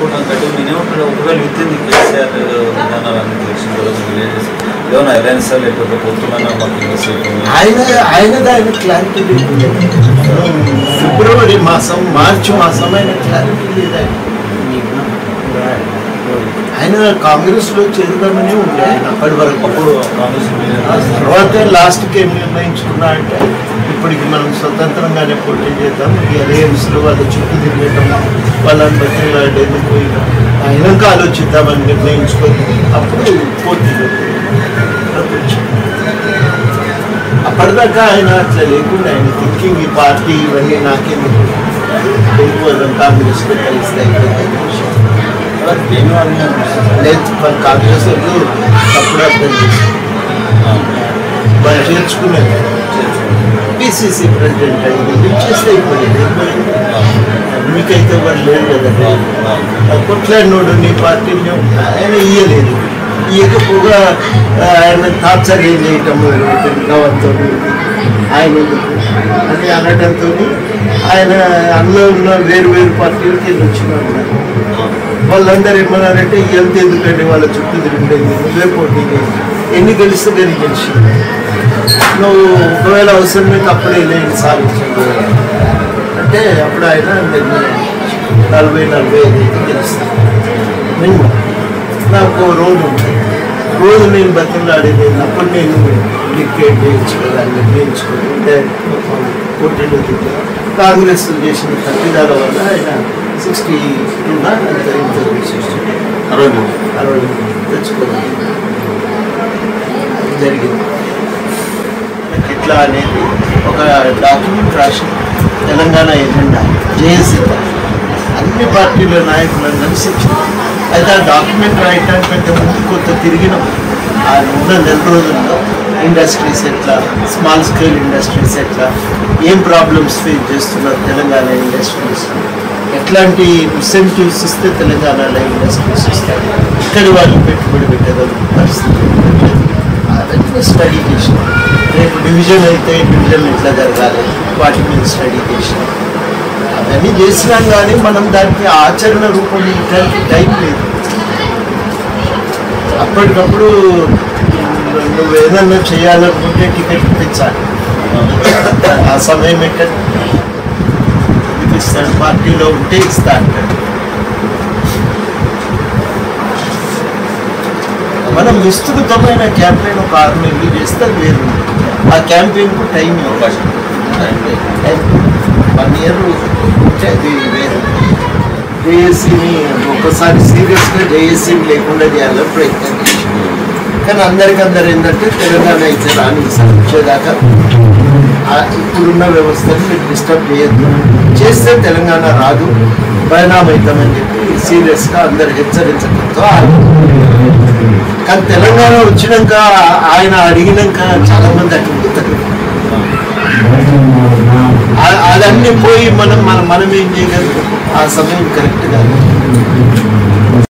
అనుకుంటున్నాను కట్టు నేనేమంటున్నా ఒకవేళ విత్ ఇన్ ది కేసీఆర్ విధానాలన్నీ తెలిసిన తర్వాత విలేజెస్ ఏమైనా అలయన్స్ లేకపోతే పొత్తులన్నా మాకు ఇన్వెస్ట్ ఆయన ఆయనది ఆయన క్లారిటీ లేదు ఫిబ్రవరి మాసం మార్చి మాసం ఆయన క్లారిటీ లేదు ఆయన. ఆయన కాంగ్రెస్ లో చేరుదామని ఉండే ఆయన అప్పటి వరకు అప్పుడు కాంగ్రెస్ ఆ తర్వాత లాస్ట్కి ఏం నిర్ణయించుకున్నా అంటే ఇప్పటికి మనం స్వతంత్రంగానే పోటీ చేద్దాం ఈ అలయన్స్లో వాళ్ళ చుట్టూ తిరగటం వాళ్ళని బట్టి వాడేది పోయినా అయినాక ఆలోచిద్దామని నిర్ణయించుకొని అప్పుడు పోటీ అప్పటిదాకా ఆయన అట్లా లేకుండా ఆయన థింకింగ్ ఈ పార్టీ ఇవన్నీ నాకేందుకు వెళ్ళిపోదాం కాంగ్రెస్లో కలిస్తే అయిపోతుంది నేను అన్నీ అనిపిస్తుంది లేదు మన కాంగ్రెస్ వాళ్ళు తప్పుడు అర్థం చేశారు వాళ్ళు చేర్చుకునేది పిసిసి ప్రెసిడెంట్ అయింది చేస్తే అయిపోయింది మీకైతే వాడు లేడు కదా కొట్లాడినోడు నీ పార్టీని ఆయన ఇయ్యలేదు ఇయ్యకపోగా ఆయన టార్చర్ ఏం చేయటం గవంతో ఆయన ఎందుకు అని అనడంతో ఆయన అందులో ఉన్న వేరు వేరు పార్టీలకి వెళ్ళి వచ్చిన వాళ్ళందరూ ఏమన్నారంటే ఎంత ఎందుకంటే వాళ్ళ చుట్టూ తిరిగిండేది నువ్వే పోటీ చేయి. ఎన్ని గెలిస్తే కానీ గెలిచి నువ్వు ఒకవేళ అవసరమైతే అప్పుడే లేని సాధించండి అంటే అప్పుడు ఆయన నిర్ణయం నలభై నలభై ఐదు అయితే గెలుస్తాను మినిమం నాకు ఓ రోజు ఉంటుంది రోజు నేను బతిలాడేది అప్పుడు నేను డిక్టేట్ చేయొచ్చు కదా అని నిర్ణయించుకొని డైరెక్ట్ పోటీలో దిగా కాంగ్రెస్ చేసిన తప్పిదాల వల్ల ఆయన సిక్స్టీ టూనా అంత ఇంత సిక్స్టీ అరవై మూడు అరవై తెచ్చుకోవాలి జరిగింది ఇట్లా అనేది ఒక డాక్యుమెంట్ రాసి తెలంగాణ ఎజెండా జేఏసీ అన్ని పార్టీల నాయకులను కలిసి ఇచ్చింది. అయితే ఆ డాక్యుమెంట్ రాయటానికంటే ముందు కొంత తిరిగిన ఆ ఉన్న నెల రోజుల్లో ఇండస్ట్రీస్ ఎట్లా స్మాల్ స్కేల్ ఇండస్ట్రీస్ ఎట్లా ఏం ప్రాబ్లమ్స్ ఫేస్ చేస్తున్నారు తెలంగాణ ఇండస్ట్రీస్ ఎట్లాంటి ఇన్సెంటివ్స్ ఇస్తే తెలంగాణలో ఇండస్ట్రీస్ వస్తాయి ఇక్కడి వాళ్ళు పెట్టుబడి పెట్టగలిగిన పరిస్థితి అవన్నీ స్టడీ చేసిన రేపు డివిజన్ అయితే డివిజన్ ఎట్లా జరగాలి వాటి మీద స్టడీ చేసిన అవన్నీ చేసినాం కానీ మనం దానికి ఆచరణ రూపం ఇవ్వడానికి టైం లేదు అప్పటికప్పుడు నువ్వు ఏదన్నా చేయాలనుకుంటే టికెట్ ఇప్పించాలి ఆ సమయం ఎక్కడ ఇది ఇస్తాడు పార్టీలో ఉంటే ఇస్తా అంటాడు మనం విస్తృతమైన క్యాంపెయిన్ ఒక ఆరు నెలలు చేస్తే అది వేరు ఆ క్యాంపెయిన్కు టైం అవకాశం వన్ ఇయర్ ఉంటే అది వేరు జేఏసీని ఒకసారి సీరియస్గా జేఏసీని లేకుండా చేయాలని ప్రయత్నం చేసింది కానీ అందరికి అందరు ఏంటంటే తెలంగాణ అయితే రాని వచ్చేదాకా ఆ ఇప్పుడున్న వ్యవస్థని మీరు డిస్టర్బ్ చేయొద్దు చేస్తే తెలంగాణ రాదు పరిణామం అవుతామని చెప్పి సీరియస్గా అందరు హెచ్చరించడంతో ఆగారు. కానీ తెలంగాణ వచ్చినాక ఆయన అడిగినాక చాలా మంది అటు పోతారు ఆ- అదన్నీ పోయి మనం మనం మనం ఏం చేయగలం ఆ సమయం కరెక్ట్ కాదు